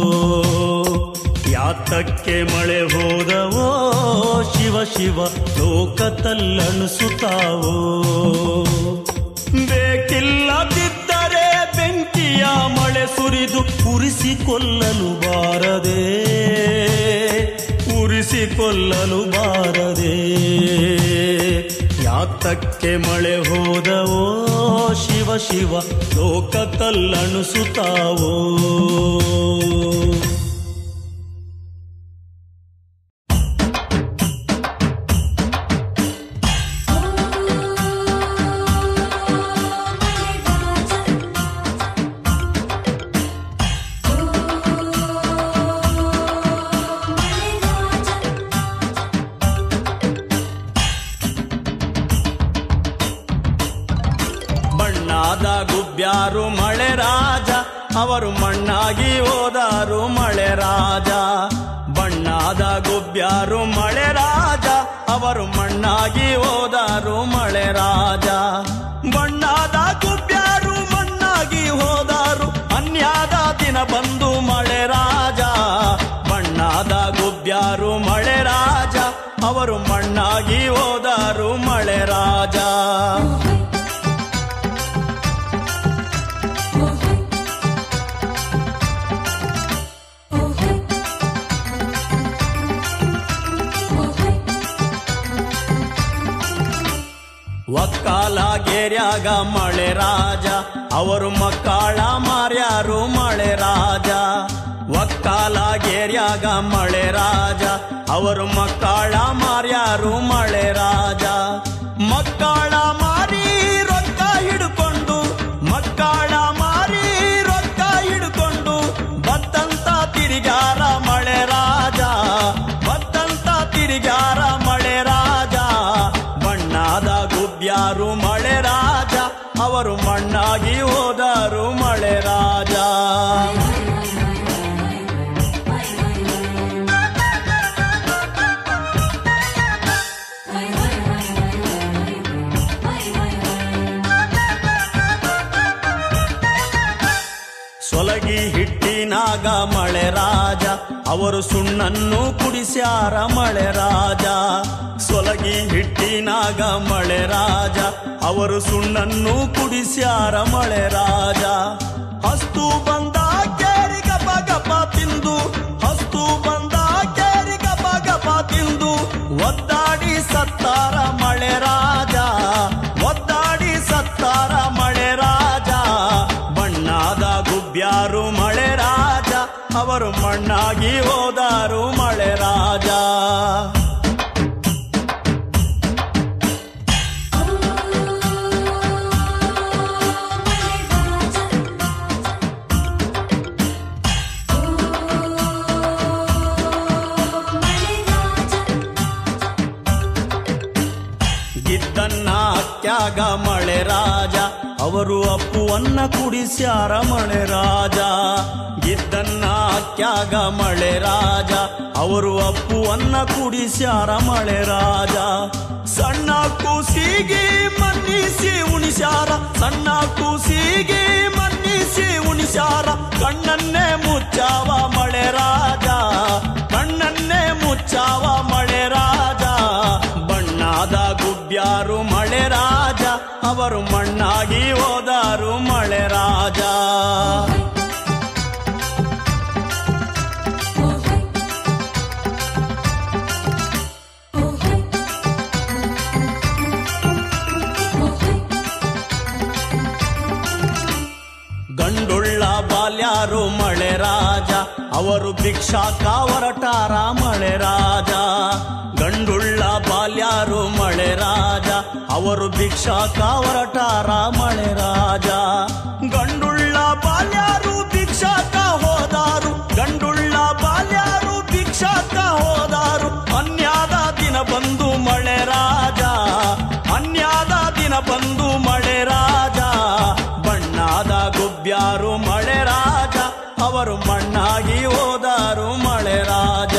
ಯಾತಕ್ಕೆ ಮಳೆ ಹೋದವೋ ಶಿವ ಶಿವ ಲೋಕ ತಲ್ಲಣಿಸುತ್ತಾವೋ ಬೇಕಿಲ್ಲದಿದ್ದರೆ ಬೆಂಕಿಯ ಮಳೆ ಸುರಿದು ಉರಿಸಿಕೊಳ್ಳಲು ಬಾರದೆ ಉರಿಸಿಕೊಳ್ಳಲು ಬಾರದೆ ಯಾತಕ್ಕೆ ಮಳೆ ಹೋದವೋ ಶಿವ ಶಿವ ಲೋಕ ತಲ್ಲಣಿಸುತ್ತಾವೋ ಬಣ್ಣಾದ ಗುಬ್ಬ್ಯಾರು ಮಳೆ ರಾಜ ಅವರು ಮಣ್ಣಾಗಿ ಹೋದಾರು ಮಳೆ ರಾಜ ಬಣ್ಣಾದ ಗುಬ್ಬ್ಯಾರು ಮಳೆ ರಾಜ ಅವರು ಮಣ್ಣಾಗಿ ಹೋದಾರು ಮಳೆ ರಾಜ ಬಣ್ಣಾದ ಗುಬ್ಬ್ಯಾರು ಮಣ್ಣಾಗಿ ಹೋದಾರು ಅನ್ಯಾದ ದಿನ ಬಂದು ಮಳೆ ರಾಜ ಬಣ್ಣಾದ ಗುಬ್ಬ್ಯಾರು ಮಳೆ ರಾಜ ಅವರು ಮಣ್ಣಾಗಿ ಹೋದಾರು ಮಳೆ ರಾಜ ಒಕ್ಕಾಲ ಗೆರ್ಯಾಗ ಮಳೆ ರಾಜ ಅವರು ಮಕ್ಕಳ ಮಾರ್ಯಾರು ಮಳೆ ರಾಜ ಒಕ್ಕಾಲ ಗೆರ್ಯಾಗ ಮಳೆ ರಾಜ ಅವರು ಮಕ್ಕಳ ಮಾರ್ಯಾರು ಮಳೆ ರಾಜ ಮಕ್ಕಳ ಮಾರಿ ರೊಕ್ಕ ಹಿಡ್ಕೊಂಡು ಮಕ್ಕಳ ಮಾರಿ ರೊಕ್ಕ ಹಿಡ್ಕೊಂಡು ಬತ್ತಂತ ತಿರುಗಾರ ಮಳೆ ರಾಜ ಬತ್ತಂತ ತಿರುಗಾರ ಮಳೆ ರಾಜ ಬಣ್ಣಾದ ಗುಬ್ಬ್ಯಾರು ಮಳೆ ರಾಜ ಅವರು ಮಣ್ಣಾಗಿ ಹೋದರು ಮಳೆ ರಾಜ ಸೊಲಗಿ ಹಿಟ್ಟಿನಾಗ ಮಳೆ ರಾಜ ಅವರು ಸುಣ್ಣನ್ನು ಕುಡಿಸ್ಯಾರ ಮಳೆ ರಾಜ ಸೊಲಗಿ ಹಿಟ್ಟಿನಾಗ ಮಳೆ ರಾಜ ಅವರು ಸುಣ್ಣನ್ನು ಕುಡಿಸ್ಯಾರ ಮಳೆ ರಾಜ ಹಸ್ತು ಬಂದ ಕೇರಿ ಗಪ ಗಪ ತಿಂದು ಹಸ್ತು ಬಂದ ಕೇರಿ ಗಪ ಗಪ ತಿಂದು ಒದ್ದಾಡಿ ಸತ್ತಾರ ಮಳೆ ರಾಜ ಒದ್ದಾಡಿ ಸತ್ತಾರ ಮಳೆ ರಾಜ ಬಣ್ಣಾದ ಗುಬ್ಬ್ಯಾರು ಮಳೆ ರಾಜ ಅವರು ಮಣ್ಣಾಗಿ ಹೋದಾರು ಮಳೆ ರಾಜ ಗಿದ್ದನ್ನ ಅತ್ಯಾಗ ಮಳೆ ರಾಜ ಅವರು ಅಪ್ಪುವನ್ನ ಕುಡಿಸ್ಯಾರ ಮಳೆ ರಾಜ ಗಿದ್ದನ್ನ ಅತ್ಯಾಗ ಮಳೆ ರಾಜ ಅವರು ಅಪ್ಪುವನ್ನ ಕುಡಿಸ್ಯಾರ ಮಳೆ ರಾಜ ಸಣ್ಣ ಕೂಸಿಗೆ ಮನ್ನಿ ಮನ್ನಿಸಿ ಉಣಿಸ್ಯಾರ ಸಣ್ಣ ಕೂಸಿಗೆ ಮನ್ನಿಸಿ ಉಣಿಸ್ಯಾರ ಕಣ್ಣನ್ನೇ ಮುಚ್ಚಾವ ಮಳೆ ರಾಜ ಕಣ್ಣನ್ನೇ ಮುಚ್ಚಾವ ಮಳೆ ರಾಜ ಬಣ್ಣಾದ ಗುಬ್ಯಾರು ಮಳೆ ರಾಜ ಅವರು ಮಣ್ಣಾಗಿ ಹೋದಾರು ಮಳೆ ರಾಜ ಗಂಡುಳ್ಳ ಬಾಲ್ಯಾರು ಮಳೆ ರಾಜ ಅವರು ಭಿಕ್ಷಾಕ ಹೊರಟಾರ ಮಳೆ ರಾಜ ಗಂಡುಳ್ಳ ಬಾಲ್ಯಾರು ಮಳೆ ರಾಜ ಅವರು ಭಿಕ್ಷಾಕ ಹೊರಟಾರ ಮಳೆ ರಾಜ ಗಂಡುಳ್ಳ ಬಾಲ್ಯಾರು ಭಿಕ್ಷಾಕ ಹೋದಾರು ಗಂಡುಳ್ಳ ಬಾಲ್ಯಾರು ಭಿಕ್ಷಾಕ ಹೋದಾರು ಅನ್ಯಾದ ದಿನ ಬಂದು ಮಳೆ ರಾಜ ಅನ್ಯಾದ ದಿನ ಬಂದು ಮಳೆ ರಾಜ ಬಣ್ಣಾದ ಗುಬ್ಯಾರು ಮಳೆ ರಾಜ ಅವರು ಮಣ್ಣಾಗಿ ಹೋದಾರು ಮಳೆ ರಾಜ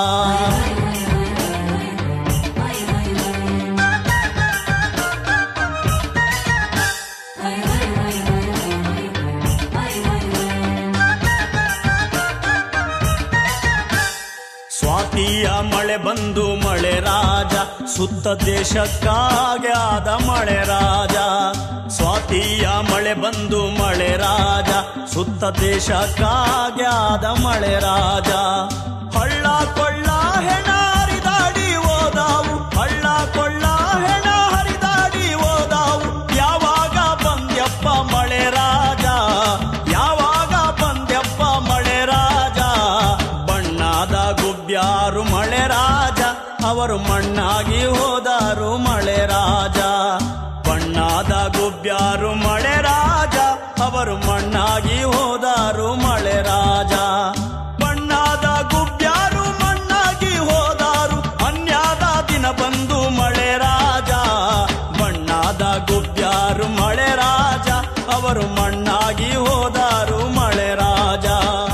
ಸ್ವಾತಿಯ ಮಳೆ ಬಂದು ಮಳೆ ರಾಜ ಸುತ್ತ ದೇಶಕ್ಕಾಗೆ ಆದ ಮಳೆ ರಾಜ ಸ್ವಾತಿಯ ಮಳೆ ಬಂದು ಮಳೆ ರಾಜ ಸುತ್ತ ದೇಶಕ್ಕಾಗೆ ಆದ ಮಳೆ ರಾಜ ಹಳ್ಳ ಕೊಳ್ಳ ಹೆಣ ಹರಿದಾಡಿ ಹೋದಾವು ಹಳ್ಳ ಕೊಳ್ಳ ಹೆಣ ಹರಿದಾಡಿ ಹೋದಾವು ಯಾವಾಗ ಬಂದ್ಯಪ್ಪ ಮಳೆ ರಾಜ ಯಾವಾಗ ಬಂದ್ಯಪ್ಪ ಮಳೆ ರಾಜ ಬಣ್ಣಾದ ಗುಬ್ಯಾರು ಮಳೆ ರಾಜ ಅವರು ಮಣ್ಣಾಗಿ ಹೋದಾರು ಮಳೆ ರಾಜ ಬಣ್ಣಾದ ಗುಬ್ಯಾರು ಮಳೆ ರಾಜ ಅವರು ಮಣ್ಣಾಗಿ ಹೋದಾರು ಮಳೆ ರಾಜ ಬಣ್ಣಾದ ಗುಬ್ಯಾರು ಮಣ್ಣಾಗಿ ಹೋದಾರು ಅನ್ಯಾದ ದಿನ ಬಂದು ಮಳೆ ರಾಜ ಬಣ್ಣಾದ ಗುಬ್ಯಾರು ಮಳೆ ರಾಜ ಅವರು ಮಣ್ಣಾಗಿ ಹೋದಾರು ಮಳೆ ರಾಜ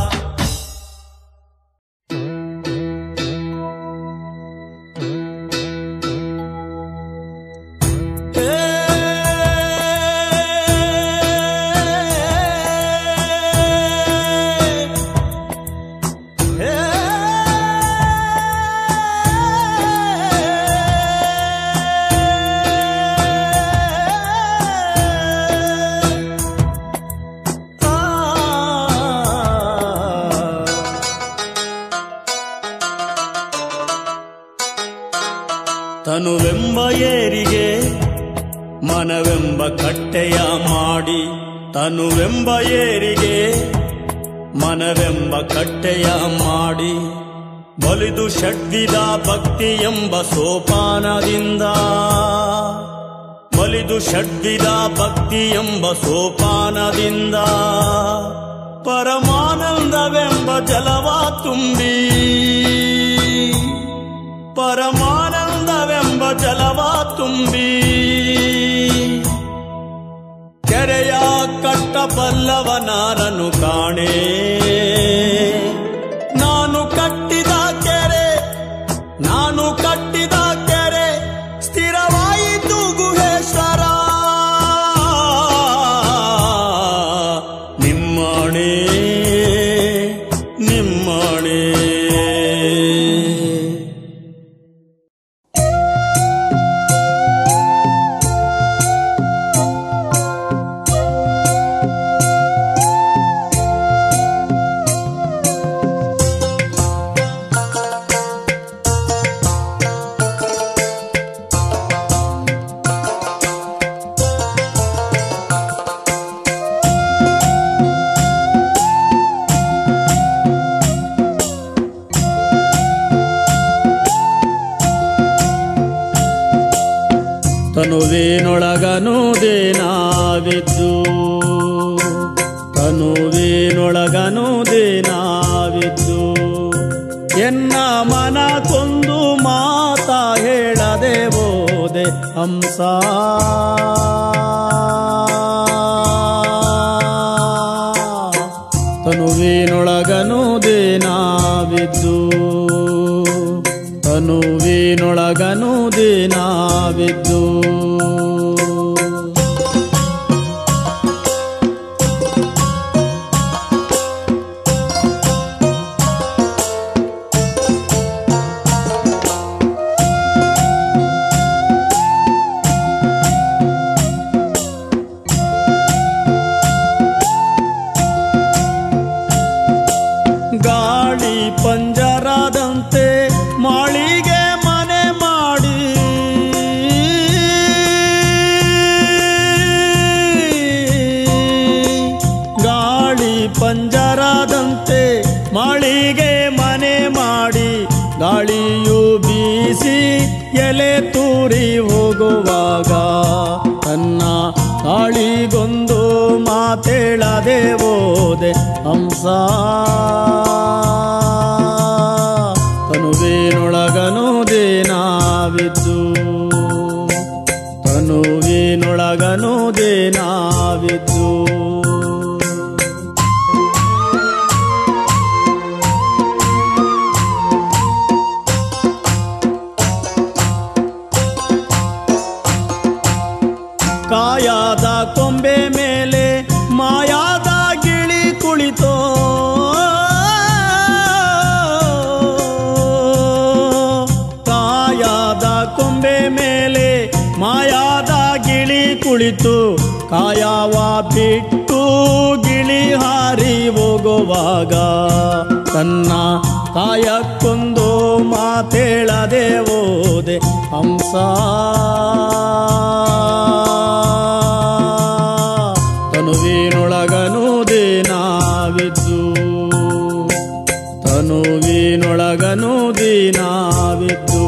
ತನುವೆಂಬ ಏರಿಗೆ ಮನವೆಂಬ ಕಟ್ಟೆಯ ಮಾಡಿ ತನುವೆಂಬ ಏರಿಗೆ ಮನವೆಂಬ ಕಟ್ಟೆಯ ಮಾಡಿ ಬಲಿದು ಷಡ್ವಿದ ಭಕ್ತಿ ಎಂಬ ಸೋಪಾನದಿಂದ ಬಲಿದು ಷಡ್ವಿದ ಭಕ್ತಿ ಎಂಬ ಸೋಪಾನದಿಂದ ಪರಮಾನಂದವೆಂಬ ಜಲವ ತುಂಬಿ ಪರಮಾನಂದವೆಂಬ ಜಲವ ತುಂಬಿ ಕೆರೆಯ ಕಟ್ಟಬಲ್ಲವನಾರನು ಕಾಣೆ ನಾನು ಕಟ್ಟಿದ ಕೆರೆ ನಾನು ಕಟ್ಟಿದ ಕೆರೆ ಸ್ಥಿರವಾಯಿತು ಗುಹೇಶ್ವರ ನಿಮ್ಮಣೆ ನಿಮ್ಮಣೆ ತನುವೇನೊಳಗನು ದೇನಾವಿದ್ದು ತನುವೇನೊಳಗನು ದೇನಾವಿದ್ದು ಎನ್ನ ಮನ ಕೊಂದು ಮಾತ ಹೇಳದೆ ಬೋದೆ ಹಂಸ ತನುವೇನೊಳಗನು ದೇನಾವಿದ್ದು ತನುವೇನೊಳಗನು ದೇನಾವಿದ್ದು ಎಲೆ ತೂರಿ ಹೋಗುವಾಗ ತನ್ನ ತಾಳಿಗೊಂದು ಮಾತೇಳದೆ ಓದೆ ಹಂಸ ತನುವಿನೊಳಗನು ದೇನಾವಿದ್ದು ತನುವಿನೊಳಗನು ದೇನಾವಿದ್ದು ಕಾಯಾದ ಕೊಂಬೆ ಮೇಲೆ ಮಾಯಾದ ಗಿಳಿ ಕುಳಿತೋ ಕಾಯಾದ ಕೊಂಬೆ ಮೇಲೆ ಮಾಯಾದ ಗಿಳಿ ಕುಳಿತು ಕಾಯವ ಬಿಟ್ಟು ಗಿಳಿ ಹಾರಿ ಹೋಗುವಾಗ ತನ್ನ ಕಾಯಕ್ಕೊಂದು ಮಾತೇಳದೆ ಓದೆ ಹಂಸ ತನುವಿನೊಳಗನು ದಿನಾವಿದ್ದು ತನುವಿನೊಳಗನು ದಿನಾವಿದ್ದು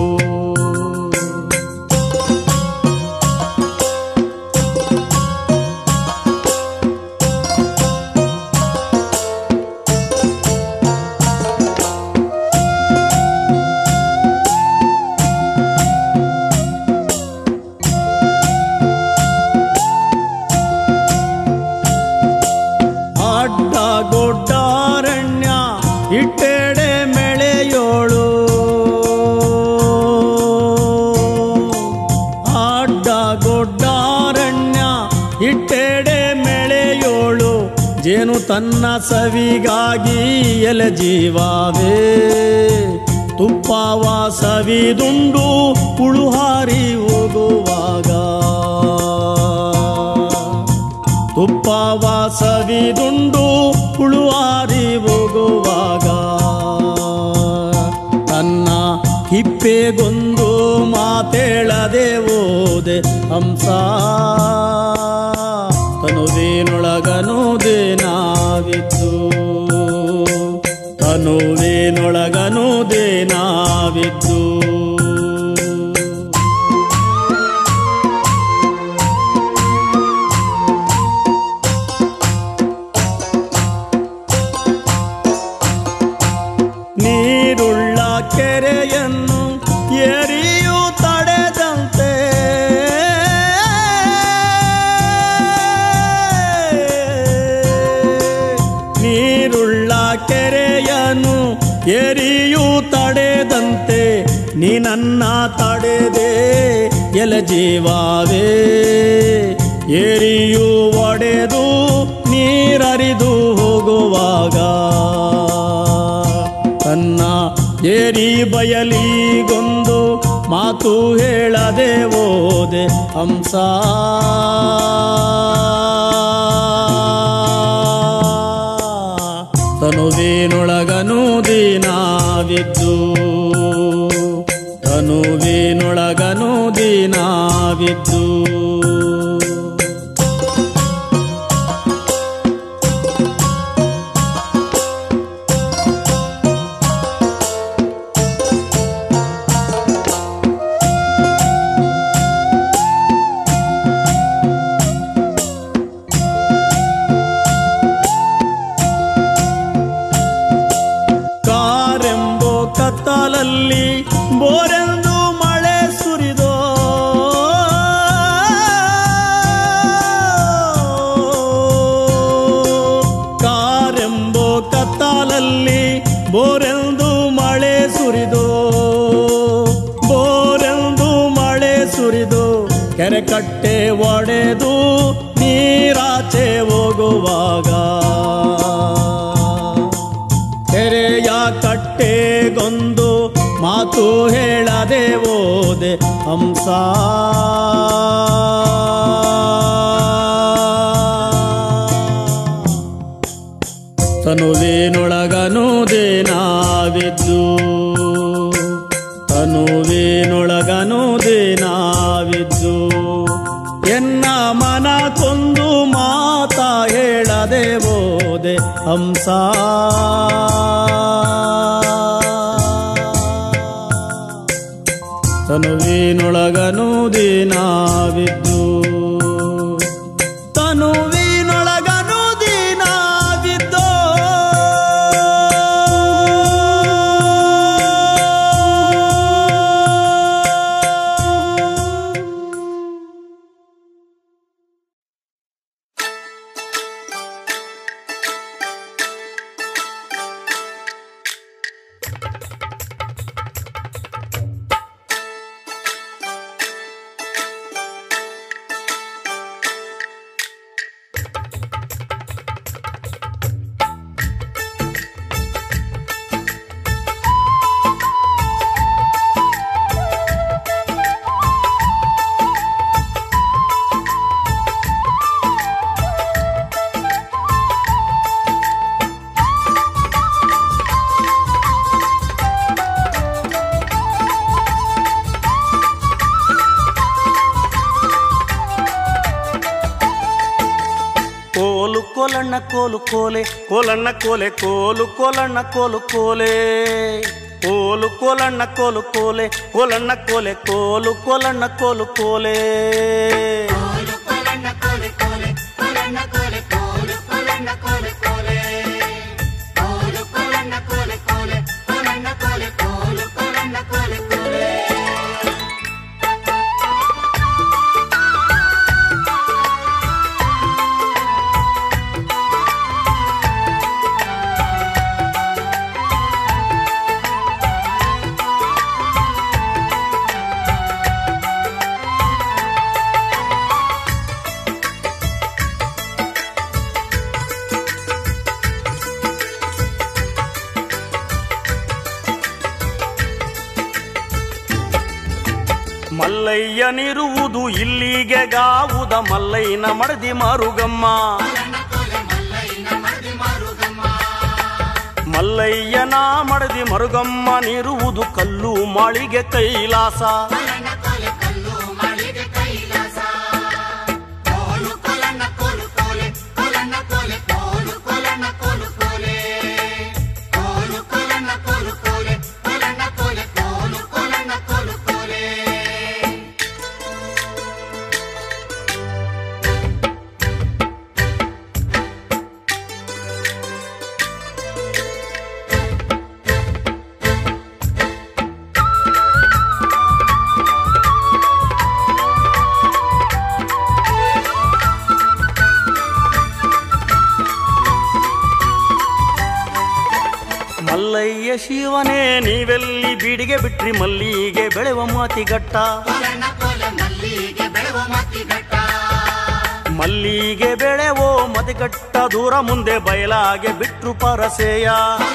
ಅಡ್ಡ ಗೊಡ್ಡಾರಣ್ಯ ಇಟ್ಟೆಡೆ ಮೆಳೆಯೋಳು ಅಡ್ಡ ಗೊಡ್ಡಾರಣ್ಯ ಇಟ್ಟೆಡೆ ಮೆಳೆಯೋಳು ಜೇನು ತನ್ನ ಸವಿಗಾಗಿ ಎಲೆ ಜೀವಾವೇ ತುಪ್ಪವ ಸವಿದುಂಡು ಉಳುಹಾರಿ ಹೋಗುವಾಗ ತುಪ್ಪವ ಸವಿದುಂಡು ಹುಳುವಾರಿ ಹೋಗುವಾಗ ತನ್ನ ಹಿಪ್ಪೆಗೊಂದು ಮಾತೇಳದೆ ಓದೆ ಹಂಸ ತನುವಿನೊಳಗನು ದೇನಾವಿದ್ದು ತನುವಿನೊಳಗನು ದೇನಾವಿದ್ದು ನೀರುಳ್ಳ ಕೆರೆಯನ್ನು ಎರಿಯು ತಡೆದಂತೆ ನೀರುಳ್ಳ ಕೆರೆಯನ್ನು ಎರಿಯು ತಡೆದಂತೆ ನೀ ನನ್ನ ತಡೆದೆ ಎಲ ಜೀವಾವೇ ಏರಿಯು ಒಡೆದು ನೀರರಿದು ಹೋಗುವಾಗ ತನ್ನ ಏರಿ ಬಯಲಿಗೊಂದು ಮಾತು ಹೇಳದೆ ಓದೆ ಹಂಸ ತನುವಿನೊಳಗನು ದಿನಾವಿದ್ದು ತನುವಿನೊಳಗನು ದಿನಾವಿದ್ದು ಕಾರೆಂಬೋ ಕತ್ತಲಲ್ಲಿ ಬೋರೆಂದು ಮಳೆ ಸುರಿದೋ ಕಾರೆಂಬೋ ಕತ್ತಲಲ್ಲಿ ಬೋರೆಂದು ಮಳೆ ಸುರಿದೋ ಬೋರೆಂದು ಮಳೆ ಸುರಿದು ಕೆರೆ ಕಟ್ಟೆ ಒಡೆದು ನೀರಾಚೆ ಹೋಗುವಾಗ ಕೆರೆಯ ಕಟ್ಟೆಗೊಂದು ಮಾತು ಹೇಳದೆ ಓದೆ ಹಂಸ ತನುವಿನೊಳಗನು ದೇನಾವಿದ್ದು ತನುವಿನೊಳಗನು ದೇನಾವಿದ್ದು ಎನ್ನ ಮನ ಕೊಂದು ಮಾತ ಹೇಳದೆ ಬೋದೆ ಹಂಸ ತನುವಿನೊಳಗನು ದಿನಾವಿದ್ದು ತನುವಿನೊಳಗನು ದಿನಾವಿದ್ದು ಕೋಲು ಕೋಲಣ್ಣ ಕೋಲು ಕೋಲೆ ಕೋಲಣ್ಣ ಕೋಲೆ ಕೋಲು ಕೋಲಣ್ಣ ಕೋಲು ಕೋಲೆ ಕೋಲು ಕೋಲಣ್ಣ ಕೋಲು ಕೋಲೆ ಕೋಲಣ್ಣ ಕೋಲೆ ಕೋಲು ಕೋಲಣ್ಣ ಕೋಲು ಕೋಲೆ ಮಲ್ಲಯ್ಯನಿರುವುದು ಇಲ್ಲಿಗೆ ಗಾವುದ ಮಲ್ಲಯ್ಯನ ಮಡದಿ ಮಾರುಗಮ್ಮ ಮಲ್ಲಯ್ಯನ ಮಡದಿ ಮರುಗಮ್ಮನಿರುವುದು ಕಲ್ಲು ಮಾಳಿಗೆ ಕೈಲಾಸ ಮಲ್ಲಯ್ಯ ಶಿವನೇ ನೀವೆಲ್ಲಿ ಬೀಡಿಗೆ ಬಿಟ್ರಿ ಮಲ್ಲಿಗೆ ಬೆಳೆವ ಮಾತಿಗಟ್ಟ ಮಲ್ಲಿಗೆ ಬೆಳೆವೋ ಮತಿಗಟ್ಟ ದೂರ ಮುಂದೆ ಬಯಲಾಗೆ ಬಿಟ್ರು ಪರಸೆಯ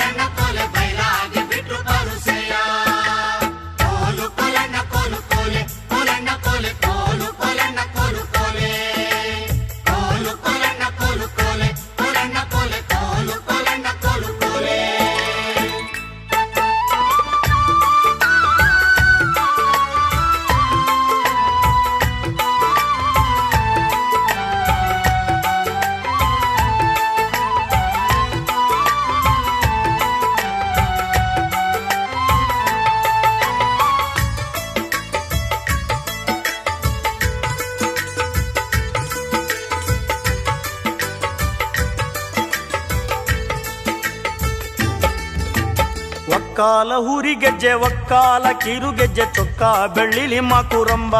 ಒಕ್ಕಾಲ ಹುರಿ ಗೆಜ್ಜೆ ಒಕ್ಕಾಲ ಕಿರು ಗೆಜ್ಜೆ ಚೊಕ್ಕ ಬೆಳ್ಳಿಲಿ ಮಾಕುರಂಬ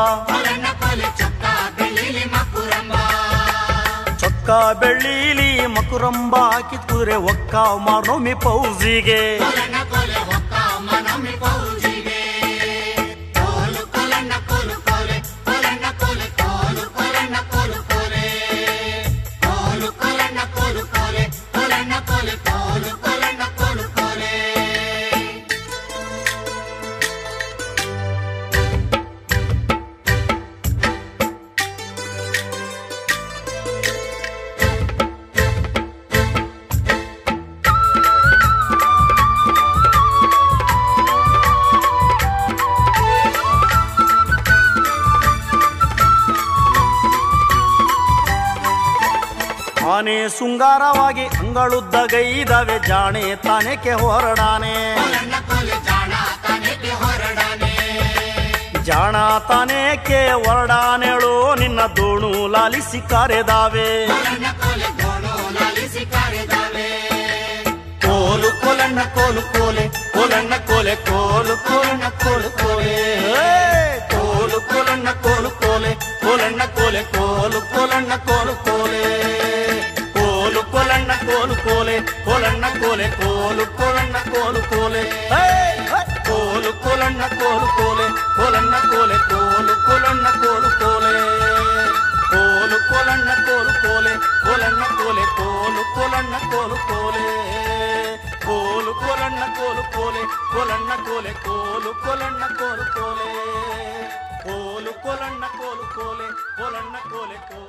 ಚೊಕ್ಕ ಬೆಳ್ಳಿಲಿ ಮಕುರಂಬ ಕಿತ್ತೂರೆ ಒಕ್ಕ ಮಾರ್ನೋಮಿ ಪೌಜಿಗೆ ಆನೆ ಸುಂಗಾರವಾಗಿ ಅಂಗಳುದ್ದ ಗೈದವೆ ಜಾಣೆ ತಾನೇಕೆ ಹೊರಡಾನೆ ಜಾಣ ತಾನೇಕೆ ಹೊರಡಾನೇಳೋ ನಿನ್ನ ದೋಣು ಲಾಲಿಸಿ ಕರೆದಾವೆ ಕೋಲು ಕೋಲಣ್ಣ ಕೋಲು ಕೋಲೆ ಕೋಲಣ್ಣ ಕೋಲೆ ಕೋಲು ಕೋಲಣ್ಣ ಕೋಲು ಕೋಲೆ ಹೇ! ಕೋಲು ಕೋಲಣ್ಣ ಕೋಲು ಕೋಲೆ ಕೋಲಣ್ಣ ಕೋಲೆ ಕೋಲು ಕೋಲಣ್ಣ ಕೋಲು ಕೋಲೆ ಕೋಲು ಕೋಲಣ್ಣ ಕೋಲು ಕೋಲೆ ಕೋಲಣ್ಣ ಕೋಲೆ ಕೋಲು ಕೋಲಣ್ಣ ಕೋಲು ಕೋಲೆ ಹೇ! ಹೇ! ಕೋಲು ಕೋಲಣ್ಣ ಕೋಲು ಕೋಲೆ ಕೋಲಣ್ಣ ಕೋಲೆ ಕೋಲು ಕೋಲಣ್ಣ ಕೋಲು ಕೋಲೆ ಕೋಲು ಕೋಲಣ್ಣ ಕೋಲು ಕೋಲೆ ಕೋಲಣ್ಣ ಕೋಲೆ ಕೋಲು ಕೋಲಣ್ಣ ಕೋಲು ಕೋಲೆ ಕೋಲು ಕೋಲಣ್ಣ ಕೋಲು ಕೋಲೆ ಕೋಲಣ್ಣ ಕೋಲೆ ಕೋಲು ಕೋಲಣ್ಣ ಕೋಲು ಕೋಲೆ ಕೋಲು ಕೋಲಣ್ಣ ಕೋಲು ಕೋಲೆ ಕೋಲಣ್ಣ ಕೋಲೆ ಕೋಲು